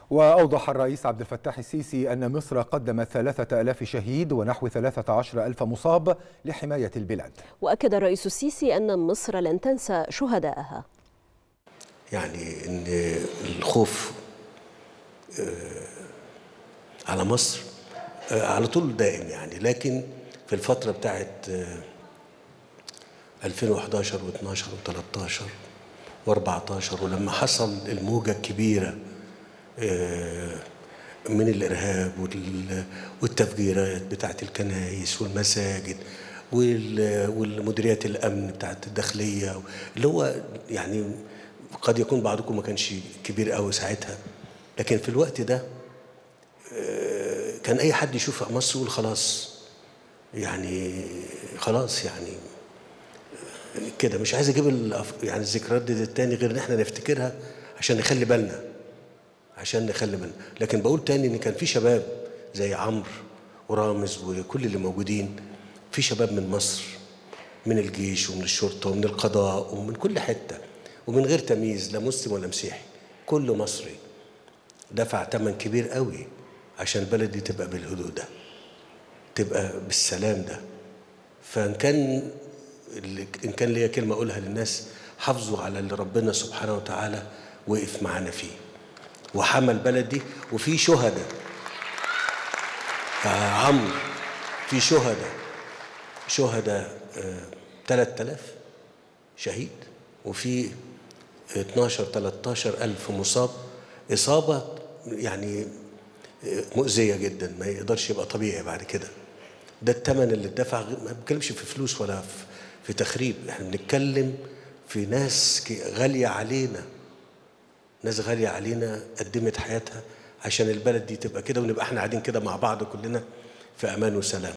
وأوضح الرئيس عبد الفتاح السيسي أن مصر قدمت ثلاثة ألاف شهيد ونحو ثلاثة عشر ألف مصاب لحماية البلاد وأكد الرئيس السيسي أن مصر لن تنسى شهدائها يعني أن الخوف على مصر على طول دائم يعني لكن في الفترة بتاعت 2011 و12 و13 و14 ولما حصل الموجة الكبيرة من الإرهاب والتفجيرات بتاعت الكنائس والمساجد والمديريات الأمن بتاعت الداخلية اللي هو يعني قد يكون بعضكم ما كانش كبير قوي ساعتها لكن في الوقت ده كان أي حد يشوف مصر يقول خلاص يعني خلاص يعني كده مش عايز اجيب يعني الذكريات دي تاني غير ان احنا نفتكرها عشان نخلي بالنا عشان نخلي بالنا لكن بقول تاني ان كان في شباب زي عمرو ورامز وكل اللي موجودين في شباب من مصر من الجيش ومن الشرطه ومن القضاء ومن كل حته ومن غير تمييز لا مسلم ولا مسيحي كله مصري دفع ثمن كبير قوي عشان البلد دي تبقى بالهدوء ده تبقى بالسلام ده فان كان ان كان ليا كلمه اقولها للناس حافظوا على اللي ربنا سبحانه وتعالى وقف معانا فيه وحمى البلد دي وفي شهداء عمرو في شهداء شهداء 3000 شهيد وفي 12 13 ألف مصاب إصابة يعني مؤذية جدا ما يقدرش يبقى طبيعي بعد كده ده الثمن اللي اتدفع ما بنتكلمش في فلوس ولا في, في تخريب احنا بنتكلم في ناس غالية علينا ناس غالية علينا قدمت حياتها عشان البلد دي تبقى كده ونبقى احنا قاعدين كده مع بعض كلنا في امان وسلام